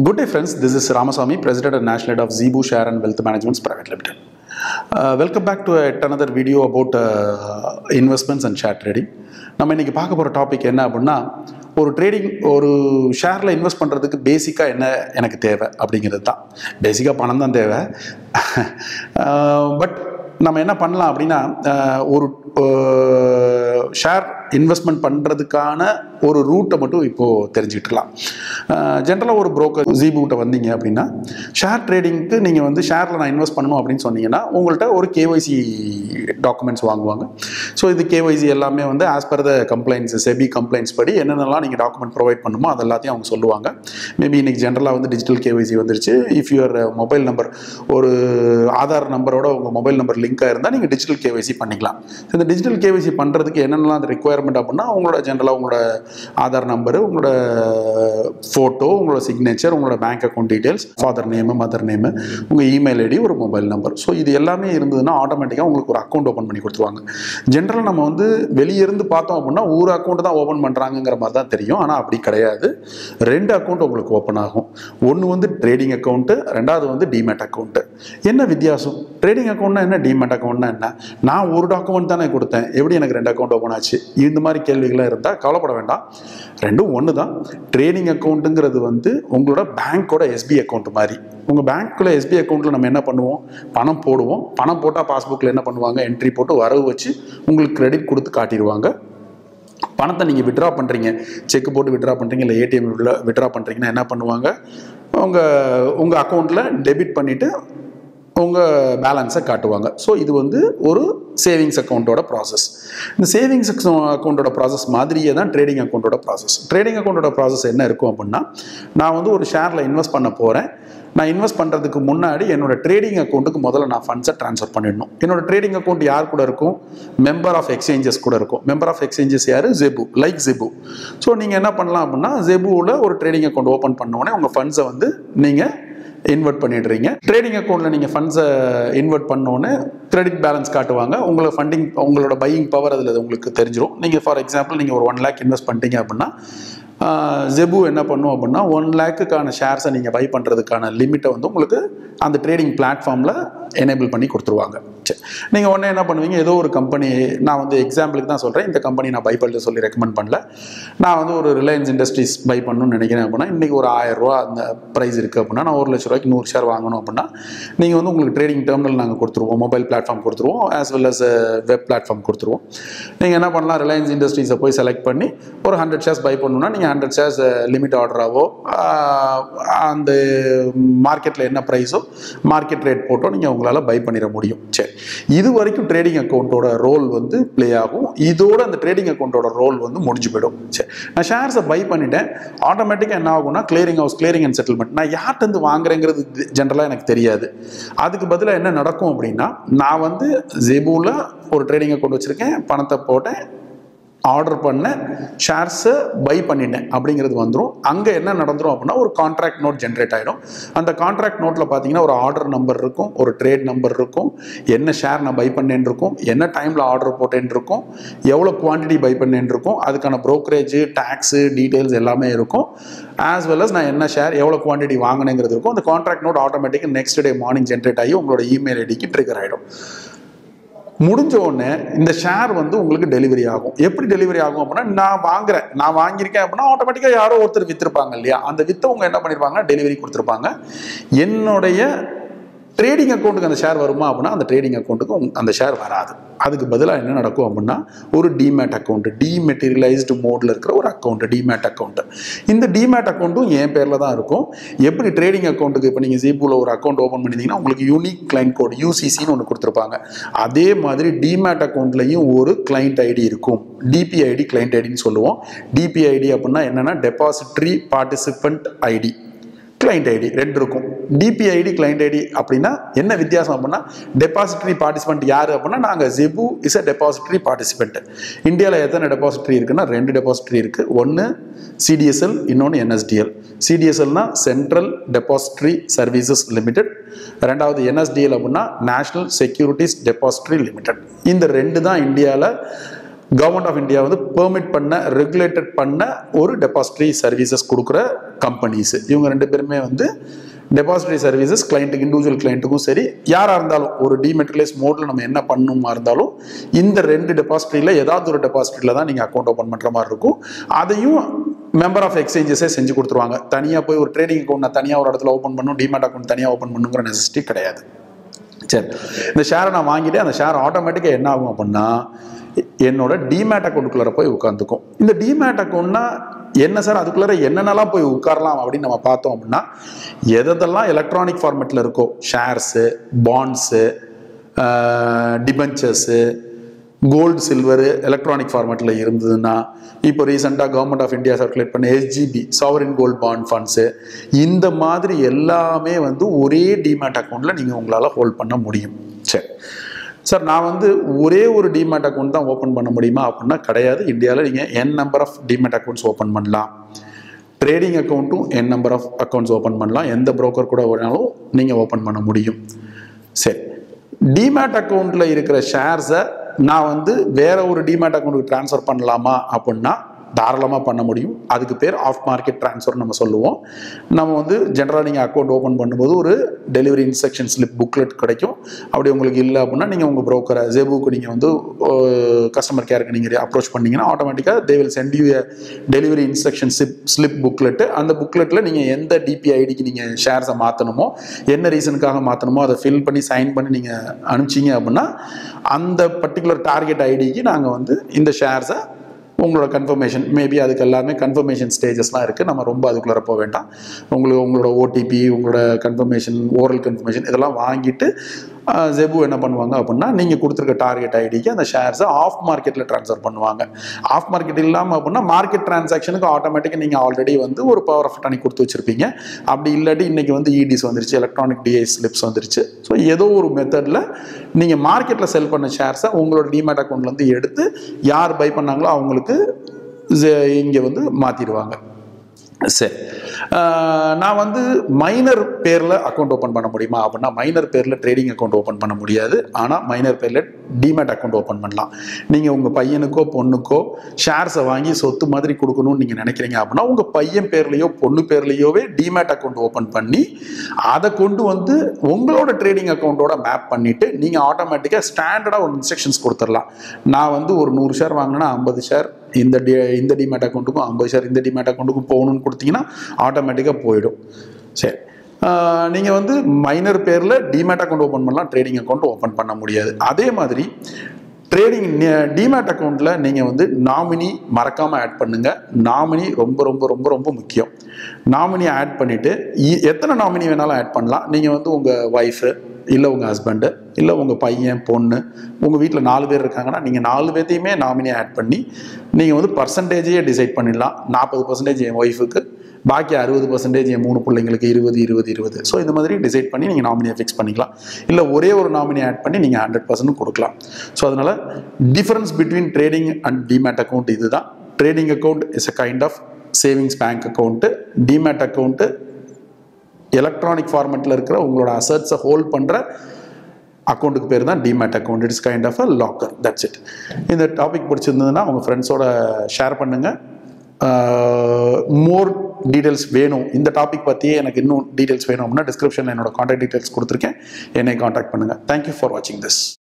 Good day, friends. This is Ramaswamy, President and National Head of Zebu Share and Wealth Management Private Limited. Uh, welcome back to yet another video about uh, investments and share trading. நம்ம இன்னைக்கு பார்க்க போகிற topic என்ன அப்படின்னா ஒரு trading ஒரு ஷேரில் invest பண்ணுறதுக்கு பேசிக்காக என்ன எனக்கு தேவை அப்படிங்கிறது தான் பேசிக்காக பணம் தான் தேவை பட் நம்ம என்ன பண்ணலாம் அப்படின்னா அஹ், ஒரு ஷேர் இன்வெஸ்ட்மெண்ட் பண்ணுறதுக்கான ஒரு ரூட்டை மட்டும் இப்போது தெரிஞ்சுக்கிட்டுலாம் ஜென்ரலாக ஒரு broker ஜீபூட்ட வந்தீங்க அப்படின்னா ஷேர் ட்ரேடிங்க்கு நீங்கள் வந்து ஷேரில் நான் இன்வெஸ்ட் பண்ணணும் அப்படின்னு சொன்னீங்கன்னா உங்கள்கிட்ட ஒரு கேஒய்சி டாக்குமெண்ட்ஸ் வாங்குவாங்க ஸோ இது கேஒய்சி எல்லாமே வந்து as per the complaints SEBI complaints படி என்னென்னலாம் நீங்கள் டாக்குமெண்ட் ப்ரொவைட் பண்ணுமோ அது எல்லாத்தையும் அவங்க சொல்லுவாங்க மேபி இன்னைக்கு ஜென்ரலாக வந்து டிஜிட்டல் கேஒய்சி வந்துருச்சு இஃப் யுவர் மொபைல் நம்பர் ஒரு ஆதார் நம்பரோட உங்கள் மொபைல் நம்பர் லிங்காக இருந்தால் நீங்கள் டிஜிட்டல் கேஒய்சி பண்ணிக்கலாம் So, இந்த டிஜிட்டல் கேஒய்சி பண்ணுறதுக்கு என்னென்னலாம் அந்த ரெக்குயர்மெண்ட் அப்படின்னா உங்களோட ஜென்ரலாக உங்களோட ஆதார் நம்பரு உங்களோட ஃபோட்டோ உங்களோட சிக்னேச்சர் உங்களோட bank account details father name mother name உங்கள் இமெயில் ஐடி ஒரு மொபைல் நம்பர் ஸோ இது எல்லாமே இருந்ததுன்னா ஆட்டோமேட்டிக்காக உங்களுக்கு ஒரு அக்கௌண்ட் ஓப்பன் பண்ணி கொடுத்துருவாங்க ஜென்ரலாக நம்ம வந்து வெளியே இருந்து பார்த்தோம் அப்படின்னா ஒரு அக்கௌண்ட் தான் ஓப்பன் பண்ணுறாங்கங்கிற மாதிரி தான் தெரியும் ஆனால் அப்படி கிடையாது ரெண்டு அக்கௌண்ட் உங்களுக்கு ஓப்பன் ஆகும் ஒன்று வந்து ட்ரேடிங் அக்கௌண்ட்டு ரெண்டாவது வந்து டிமேட் அக்கௌண்ட்டு என்ன வித்தியாசம் ட்ரேடிங் அக்கௌண்ட்னா என்ன டிமேட் அக்கௌண்ட்னா என்ன நான் ஒரு டாக்குமெண்ட் தானே கொடுத்தேன் எப்படி எனக்கு ரெண்டு அக்கௌண்ட் ஓப்பன் ஆச்சு இந்த மாதிரி கேள்விகள்லாம் இருந்தால் கவலைப்பட வேண்டாம் ரெண்டும் ஒன்று தான் ட்ரேடிங் அக்கௌண்ட்டுங்கிறது வந்து உங்களோட பேங்க்கோட எஸ்பி அக்கௌண்ட் மாதிரி உங்கள் பேங்க்குள்ள எஸ்பி அக்கௌண்ட்டில் நம்ம என்ன பண்ணுவோம் பணம் போடுவோம் பணம் போட்டால் பாஸ்புக்கில் என்ன பண்ணுவாங்க என்ட்ரி போட்டு வரவு வச்சு உங்களுக்கு கிரெடிட் கொடுத்து காட்டிடுவாங்க பணத்தை நீங்கள் விட்ரா பண்ணுறீங்க செக் போட்டு விட்ரா பண்ணுறீங்க இல்லை ஏடிஎம் விட்ரா பண்ணுறீங்கன்னா என்ன பண்ணுவாங்க உங்கள் உங்கள் அக்கௌண்ட்டில் டெபிட் பண்ணிவிட்டு உங்கள் பேலன்ஸை காட்டுவாங்க ஸோ இது வந்து ஒரு சேவிங்ஸ் அக்கௌண்ட்டோட ப்ராசஸ் இந்த சேவிங்ஸ் அக்கௌண்ட்டோட ப்ராசஸ் மாதிரியே தான் ட்ரேடிங் அக்கௌண்ட்டோட ப்ராசஸ் ட்ரேடிங் அக்கௌண்ட்டோட ப்ராசஸ் என்ன இருக்கும் அப்படின்னா நான் வந்து ஒரு ஷேரில் இன்வெஸ்ட் பண்ண போகிறேன் நான் இன்வெஸ்ட் பண்ணுறதுக்கு முன்னாடி என்னோட ட்ரேடிங் அக்கௌண்ட்டுக்கு முதல்ல நான் ஃபண்ட்ஸை ட்ரான்ஸ்ஃபர் பண்ணிடணும் என்னோட ட்ரேடிங் அக்கௌண்ட் யார் கூட இருக்கும் மெம்பர் ஆஃப் எக்ஸ்சேஞ்சஸ் கூட இருக்கும் மெம்பர் ஆஃப் எக்ஸ்சேஞ்சஸ் யார் ஜெபு லைக் ஜெபு ஸோ நீங்கள் என்ன பண்ணலாம் அப்படின்னா ஜெபுவில் ஒரு ட்ரேடிங் அக்கௌண்ட் ஓப்பன் பண்ண உடனே உங்கள் ஃபண்ட்ஸை வந்து நீங்கள் இன்வெர்ட் பண்ணிடுறீங்க ட்ரேடிங் அக்கௌண்ட்டில் நீங்கள் ஃபண்ட்ஸை இன்வெர்ட் பண்ணோன்னே கிரெடிட் பேலன்ஸ் காட்டுவாங்க உங்களை ஃபண்டிங் உங்களோட பையிங் பவர் அதில் உங்களுக்கு தெரிஞ்சிடும் நீங்கள் ஃபார் எக்ஸாம்பிள் நீங்கள் ஒரு ஒன் லேக் இன்வெஸ்ட் பண்ணிட்டீங்க அப்படின்னா ஜெபு என்ன பண்ணும் அப்படின்னா ஒன் லேக்குக்கான ஷேர்ஸை நீங்கள் பை பண்ணுறதுக்கான லிமிட்டை வந்து உங்களுக்கு அந்த ட்ரேடிங் பிளாட்ஃபார்மில் எனேபிள் பண்ணி கொடுத்துருவாங்க சரி நீங்கள் உடனே என்ன பண்ணுவீங்க ஏதோ ஒரு கம்பெனி நான் வந்து எக்ஸாம்பிளுக்கு தான் சொல்கிறேன் இந்த கம்பெனி நான் பை பண்ணல சொல்லி ரெக்கமெண்ட் பண்ணல நான் வந்து ஒரு ரிலையன்ஸ் இண்டஸ்ட்ரீஸ் பை பண்ணணும்னு நினைக்கிறேன் அப்படின்னா இன்றைக்கி ஒரு ஆயிரம் ரூபா அந்த ப்ரைஸ் இருக்குது அப்படின்னா நான் ஒரு லட்ச ரூபாய்க்கு நூறு ஷேர் வாங்கணும் அப்படின்னா நீங்கள் வந்து உங்களுக்கு ட்ரேடிங் டெர்மினல் நாங்கள் கொடுத்துருவோம் மொபைல் பிளாட்ஃபார்ம் கொடுத்துருவோம் as well as web platform கொடுத்துருவோம் நீங்கள் என்ன பண்ணலாம் ரிலையன்ஸ் இண்டஸ்ட்ரீஸை போய் செலக்ட் பண்ணி ஒரு ஹண்ட்ரட் ஷேர்ஸ் பை பண்ணணும்னா நீங்கள் ஹண்ட்ரட் ஷேர்ஸ் லிமிட் ஆர்டராகவோ அந்த மார்க்கெட்டில் என்ன ப்ரைஸோ மார்க்கெட் ரேட் போட்டோ நீங்கள் உங்களால் பை பண்ணிட முடியும் சரி இது வரைக்கும் ட்ரேடிங் அக்கௌண்ட்டோட ரோல் வந்து ப்ளே ஆகும் இதோட அந்த ட்ரேடிங் அக்கௌண்ட்டோட ரோல் வந்து முடிஞ்சு போயிடும் சரி நான் ஷேர்ஸை பை பண்ணிட்டேன் ஆட்டோமேட்டிக்காக என்ன ஆகும்னா clearing house clearing and settlement நான் யார்கிட்ட வாங்குறேங்கிறது ஜென்ரலாக எனக்கு தெரியாது அதுக்கு பதிலாக என்ன நடக்கும் அப்படின்னா நான் வந்து ஜெபூவில் ஒரு ட்ரேடிங் அக்கௌண்ட் வச்சுருக்கேன் பணத்தை போட்டேன் ஆர்டர் பண்ண ஷேர்ஸை பை பண்ணிட்டேன் அப்படிங்கிறது வந்துடும் அங்கே என்ன நடந்துரும் அப்படின்னா ஒரு கான்ட்ராக்ட் நோட் ஜென்ரேட் ஆகிடும் அந்த கான்ட்ராக்ட் நோட்டில் பார்த்தீங்கன்னா ஒரு ஆர்டர் நம்பர் இருக்கும் ஒரு ட்ரேட் நம்பர் இருக்கும் என்ன ஷேர் நான் பை பண்ணேன் இருக்கும் என்ன டைமில் ஆர்டர் போட்டேன் இருக்கும் எவ்வளோ குவான்டிட்டி பை பண்ணேன் இருக்கும் அதுக்கான ப்ரோக்கரேஜ் டேக்ஸு டீட்டெயில்ஸ் எல்லாமே இருக்கும் ஆஸ் வெல் அஸ் நான் என்ன ஷேர் எவ்வளோ குவான்டிட்டி வாங்கினேங்கிறது இருக்கும் அந்த கான்ட்ராக்ட் நோட் ஆட்டோமேட்டிக்காக நெக்ஸ்ட் டே மார்னிங் ஜென்ரேட் ஆகி உங்களோட இமெயில் ஐடிக்கு ட்ரிகர் ஆகிடும் முடிஞ்ச உடனே இந்த ஷேர் வந்து உங்களுக்கு டெலிவரி ஆகும் எப்படி டெலிவரி ஆகும் அப்படின்னா நான் வாங்குறேன் நான் வாங்கியிருக்கேன் அப்படின்னா ஆட்டோமேட்டிக்காக யாரோ ஒருத்தர் வித்திருப்பாங்க இல்லையா அந்த வித்தவங்க என்ன பண்ணிருப்பாங்க டெலிவரி கொடுத்துருப்பாங்க என்னுடைய ட்ரேடிங் அக்கௌண்ட்டுக்கு அந்த ஷேர் வருமா அப்படின்னா அந்த ட்ரேடிங் அக்கௌண்ட்டுக்கு அந்த ஷேர் வராது அதுக்கு பதிலாக என்ன நடக்கும் அப்படின்னா ஒரு டிமேட் அக்கௌண்ட் டிமெட்டீரியலைஸ்டு மோடில் இருக்கிற ஒரு அக்கௌண்ட் டிமேட் அக்கௌண்ட் இந்த டிமேட் அக்கௌண்ட்டும் என் பேரில் தான் இருக்கும் எப்படி ட்ரேடிங் அக்கௌண்ட்டுக்கு இப்போ நீங்கள் ஜீபூவில் ஒரு அக்கௌண்ட் ஓப்பன் பண்ணிட்டீங்கன்னா உங்களுக்கு யூனிக் கிளைண்ட் கோட் யூசிசின்னு ஒன்று கொடுத்துருப்பாங்க அதே மாதிரி டிமேட் அக்கௌண்ட்லையும் ஒரு கிளைண்ட் ஐடி இருக்கும் டிபிஐடி கிளைண்ட் ஐடின்னு சொல்லுவோம் டிபிஐடி அப்படின்னா என்னென்னா depository participant ID client ID ரெண்டு இருக்கும் டிபிஐடி கிளைண்ட் ஐடி அப்படின்னா என்ன வித்தியாசம் அப்படின்னா டெபாசிட்டரி பார்ட்டிசிபெண்ட் யார் அப்படின்னா நாங்கள் Zebu is a depository participant இந்தியாவில் எத்தனை டெபாசிட்டரி இருக்குன்னா ரெண்டு டெபாசிட்டரி இருக்குது ஒன்று சிடிஎஸ்எல் இன்னொன்று என்எஸ்டிஎல் சிடிஎஸ்எல்னா சென்ட்ரல் டெபாசிட்டரி சர்வீசஸ் லிமிடெட் ரெண்டாவது என்எஸ்டிஎல் அப்படின்னா நேஷனல் செக்யூரிட்டிஸ் டெபாசிட்டரி லிமிடெட் இந்த ரெண்டு தான் இந்தியாவில் கவர்மெண்ட் ஆஃப் இந்தியா வந்து பெர்மிட் பண்ண ரெகுலேட்டட் பண்ண ஒரு டெபாசிட்டரி சர்வீசஸ் கொடுக்குற கம்பெனிஸ் இவங்க ரெண்டு பேருமே வந்து டெபாசிட்டரி சர்வீசஸ் கிளைண்ட்டுக்கு இண்டிவிஜுவல் கிளைண்ட்டுக்கும் சரி யாராக இருந்தாலும் ஒரு டிமெட்ரியலைஸ் மோடில் நம்ம என்ன பண்ணணுமா இருந்தாலும் இந்த ரெண்டு டெபாசிட்டரியில் ஏதாவது ஒரு டெபாசிட்டரியில் தான் நீங்கள் அக்கௌண்ட் ஓப்பன் பண்ணுற மாதிரி இருக்கும் அதையும் மெம்பர் ஆஃப் எக்ஸ்சேஞ்சஸே செஞ்சு கொடுத்துருவாங்க தனியாக போய் ஒரு ட்ரேடிங் அக்கௌண்ட் நான் தனியாக ஒரு இடத்துல ஓப்பன் பண்ணணும் டிமேட் அக்கௌண்ட் தனியாக ஓப்பன் பண்ணுங்கிற நெசசிட்டி கிடையாது சரி இந்த ஷேரை நான் வாங்கிட்டு அந்த ஷேர் ஆட்டோமேட்டிக்காக என்ன ஆகும் அப்படின்னா என்னோட டிமேட் அக்கௌண்ட்டுக்குள்ளே போய் உட்காந்துக்கும் இந்த டிமேட் அக்கௌண்ட்னா என்ன சார் அதுக்குள்ளே என்னென்னலாம் போய் உட்காரலாம் அப்படின்னு நம்ம பார்த்தோம் அப்படின்னா எதெல்லாம் எலக்ட்ரானிக் ஃபார்மேட்டில் இருக்கோ shares bonds debentures gold silver electronic ஃபார்மேட்டில் இருந்ததுன்னா இப்போ ரீசெண்டாக கவர்மெண்ட் ஆஃப் இந்தியா சர்க்குலேட் பண்ண SGB sovereign gold bond funds இந்த மாதிரி எல்லாமே வந்து ஒரே டிமேட் அக்கௌண்ட்டில் நீங்கள் உங்களால் ஹோல்ட் பண்ண முடியும் சரி சார் நான் வந்து ஒரே ஒரு டிமேட் அக்கௌண்ட் தான் ஓப்பன் பண்ண முடியுமா அப்படின்னா கிடையாது இந்தியாவில் நீங்கள் n number of demat accounts open பண்ணலாம் ட்ரேடிங் அக்கௌண்ட்டும் n number of accounts open பண்ணலாம் எந்த broker கூட வேணாலும் நீங்கள் ஓப்பன் பண்ண முடியும் சரி டிமேட் அக்கௌண்ட்டில் இருக்கிற ஷேர்ஸை நான் வந்து வேற ஒரு டிமேட் அக்கௌண்ட்டுக்கு ட்ரான்ஸ்ஃபர் பண்ணலாமா அப்படின்னா தாராளமாக பண்ண முடியும் அதுக்கு பேர் ஆஃப் மார்க்கெட் ட்ரான்ஸ்ஃபர் நம்ம சொல்லுவோம் நம்ம வந்து ஜென்ரலாக நீங்கள் அக்கௌண்ட் ஓப்பன் பண்ணும்போது ஒரு டெலிவரி இன்ஸ்ட்ரக்ஷன் ஸ்லிப் புக்லெட் கிடைக்கும் அப்படி உங்களுக்கு இல்லை அப்படின்னா நீங்கள் உங்கள் ப்ரோக்கரை ஜேபுக்கு நீங்கள் வந்து கஸ்டமர் கேருக்கு நீங்கள் அப்ரோச் பண்ணீங்கன்னா ஆட்டோமேட்டிக்காக they will send you delivery instruction slip slip booklet அந்த புக்லெட்டில் நீங்கள் எந்த டிபி ஐடிக்கு நீங்கள் ஷேர்ஸை மாற்றணுமோ என்ன ரீசனுக்காக மாற்றணுமோ அதை ஃபில் பண்ணி சைன் பண்ணி நீங்கள் அனுப்பிச்சிங்க அப்படின்னா அந்த பர்டிகுலர் டார்கெட் ஐடிக்கு நாங்கள் வந்து இந்த ஷேர்ஸை உங்களோட கன்ஃபர்மேஷன் மேபி அதுக்கு எல்லாமே கன்ஃபர்மேஷன் ஸ்டேஜஸ்லாம் இருக்குது நம்ம ரொம்ப அதுக்குள்ளே போக வேண்டாம் உங்களுக்கு உங்களோட ஓடிபி உங்களோட கன்ஃபர்மேஷன் ஓரல் கன்ஃபர்மேஷன் இதெல்லாம் வாங்கிட்டு ஜெபு என்ன பண்ணுவாங்க அப்படின்னா நீங்கள் கொடுத்துருக்க டார்கெட் ஐடிக்கு அந்த ஷேர்ஸை ஆஃப் மார்க்கெட்டில் ட்ரான்ஸ்ஃபர் பண்ணுவாங்க ஆஃப் மார்க்கெட் இல்லாமல் அப்படின்னா மார்க்கெட் டிரான்சாக்ஷனுக்கு ஆட்டோமேட்டிக்காக நீங்கள் ஆல்ரெடி வந்து ஒரு பவர் ஆஃப் அட்டர்னி கொடுத்து வச்சிருப்பீங்க அப்படி இல்லாட்டி இன்றைக்கி வந்து இடிஸ் வந்துருச்சு எலக்ட்ரானிக் டிஐ ஸ்லிப்ஸ் வந்துருச்சு ஸோ ஏதோ ஒரு மெத்தடில் நீங்கள் மார்க்கெட்டில் செல் பண்ண ஷேர்ஸை உங்களோட டிமேட் அக்கௌண்ட்லேருந்து எடுத்து யார் பை பண்ணாங்களோ அவங்களுக்கு இங்கே வந்து மாற்றிடுவாங்க சரி ஆஹ் நான் வந்து மைனர் பேரில் அக்கௌண்ட் ஓப்பன் பண்ண முடியுமா அப்படின்னா மைனர் பேரில் ட்ரேடிங் அக்கௌண்ட் ஓப்பன் பண்ண முடியாது ஆனால் மைனர் பேரில் டிமேட் அக்கௌண்ட் ஓப்பன் பண்ணலாம் நீங்கள் உங்கள் பையனுக்கோ பொண்ணுக்கோ ஷேர்ஸை வாங்கி சொத்து மாதிரி கொடுக்கணும்னு நீங்கள் நினைக்கிறீங்க அப்படின்னா உங்கள் பையன் பேர்லேயோ பொண்ணு பேர்லேயோவே டிமேட் அக்கௌண்ட் ஓப்பன் பண்ணி அதை கொண்டு வந்து உங்களோட ட்ரேடிங் அக்கௌண்ட்டோட மேப் பண்ணிவிட்டு நீங்கள் ஆட்டோமேட்டிக்காக ஸ்டாண்டர்டாக ஒரு இன்ஸ்ட்ரக்ஷன்ஸ் கொடுத்துடலாம் நான் வந்து ஒரு நூறு ஷேர் வாங்கினா ஐம்பது ஷேர் இந்த டி இந்த டிமேட் அக்கௌண்ட்டுக்கும் ஐம்பது ஷேர் இந்த டிமேட் அக்கௌண்ட்டுக்கும் போகணும்னு கொடுத்தீங்கன்னா ஆட்டோமேட்டிக்காக போயிடும் சரி நீங்கள் வந்து மைனர் பேரில் டிமேட் அக்கௌண்ட் ஓப்பன் பண்ணலாம் ட்ரேடிங் அக்கௌண்ட் ஓப்பன் பண்ண முடியாது அதே மாதிரி ட்ரேடிங் டிமேட் அக்கௌண்ட்டில் நீங்கள் வந்து நாமினி மறக்காமல் ஆட் பண்ணுங்கள் நாமினி ரொம்ப ரொம்ப ரொம்ப ரொம்ப முக்கியம் நாமினி ஆட் பண்ணிவிட்டு எத்தனை நாமினி வேணாலும் ஆட் பண்ணலாம் நீங்கள் வந்து உங்கள் ஒய்ஃபு இல்லை உங்கள் ஹஸ்பண்டு இல்லை உங்கள் பையன் பொண்ணு உங்கள் வீட்டில் நாலு பேர் இருக்காங்கன்னா நீங்கள் நாலு பேர்த்தையுமே நாமினி ஆட் பண்ணி நீங்கள் வந்து பர்சன்டேஜையே டிசைட் பண்ணிடலாம் நாற்பது பர்சன்டேஜ் என் ஒய்ஃபுக்கு பாக்கி அறுபது பர்சன்டேஜ் என் மூணு பிள்ளைங்களுக்கு இருபது இருபது இருபது ஸோ இந்த மாதிரி டிசைட் பண்ணி நீங்கள் நாமினியை ஃபிக்ஸ் பண்ணிக்கலாம் இல்லை ஒரே ஒரு நாமினி ஆட் பண்ணி நீங்கள் ஹண்ட்ரட் பர்சன்ட் கொடுக்கலாம் ஸோ அதனால் difference between trading and demat account இதுதான் trading account is a kind of savings bank account demat account electronic ஃபார்மெட்டில் இருக்கிற உங்களோட அசட்ஸை ஹோல்ட் பண்ணுற அக்கௌண்ட்டுக்கு பேர் தான் demat account it's kind of a locker that's it இந்த டாபிக் பிடிச்சிருந்ததுன்னா உங்கள் ஃப்ரெண்ட்ஸோட ஷேர் பண்ணுங்கள் மோர் டீட்டெயில்ஸ் வேணும் இந்த டாபிக் பற்றியே எனக்கு இன்னும் டீட்டெயில்ஸ் வேணும் அப்படின்னா டிஸ்கிரிப்ஷனில் என்னோட காண்டாக்ட் டீட்டெயில்ஸ் கொடுத்துருக்கேன் என்னை காண்டாக்ட் பண்ணுங்கள் தேங்க்யூ ஃபார் வாட்சிங் திஸ்